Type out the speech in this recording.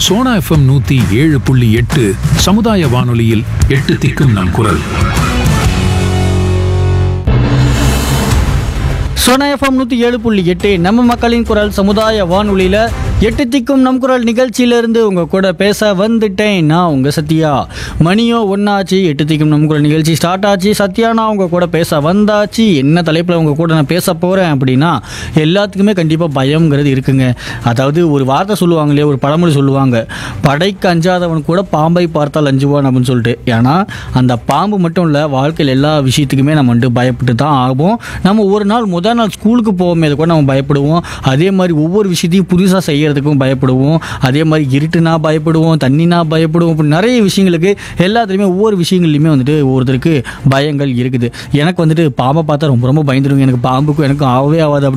Sona FM நூத்தி ஏழு புள்ளி எட்டு சமுதாய வானொலியில் எட்டு திக்கும் நம் குரல் சோனா எஃப்எம் நூற்றி ஏழு புள்ளி எட்டு நம்ம மக்களின் குரல் சமுதாய வானொலியில் எட்டு திக்கும் நம் குரல் நிகழ்ச்சியிலேருந்து உங்கள் கூட பேச வந்துட்டேன் நான் உங்கள் சத்யா மணியோ ஒன்றாச்சு எட்டு திக்கும் நம் குரல் நிகழ்ச்சி ஸ்டார்ட் ஆச்சு சத்யா நான் உங்கள் கூட பேச வந்தாச்சு என்ன தலைப்பில் உங்கள் கூட நான் பேச போகிறேன் அப்படின்னா எல்லாத்துக்குமே கண்டிப்பாக பயம்ங்கிறது இருக்குங்க அதாவது ஒரு வார்த்தை சொல்லுவாங்க இல்லையா ஒரு பழமொழி சொல்லுவாங்க படைக்கு அஞ்சாதவன் கூட பாம்பை பார்த்தால் அஞ்சுவான் அப்படின்னு சொல்லிட்டு ஏன்னா அந்த பாம்பு மட்டும் இல்லை வாழ்க்கையில் எல்லா விஷயத்துக்குமே நம்ம வந்துட்டு பயப்பட்டு தான் ஆகும் நம்ம ஒரு நாள் முதல் நாள் ஸ்கூலுக்கு போகும்போது கூட நம்ம பயப்படுவோம் அதே மாதிரி ஒவ்வொரு விஷயத்தையும் புதுசாக செய்யறதுக்கும் பயப்படுவோம் அதே மாதிரி இருட்டுனா பயப்படுவோம் தண்ணினா பயப்படுவோம் இப்படி நிறைய விஷயங்களுக்கு எல்லாத்துலேயுமே ஒவ்வொரு விஷயங்கள்லையுமே வந்துட்டு ஒவ்வொருத்தருக்கு பயங்கள் இருக்குது எனக்கு வந்துட்டு பாம்பை பார்த்தா ரொம்ப ரொம்ப பயந்துடுங்க எனக்கு பாம்புக்கும் எனக்கும் ஆகவே ஆகாது அப்படி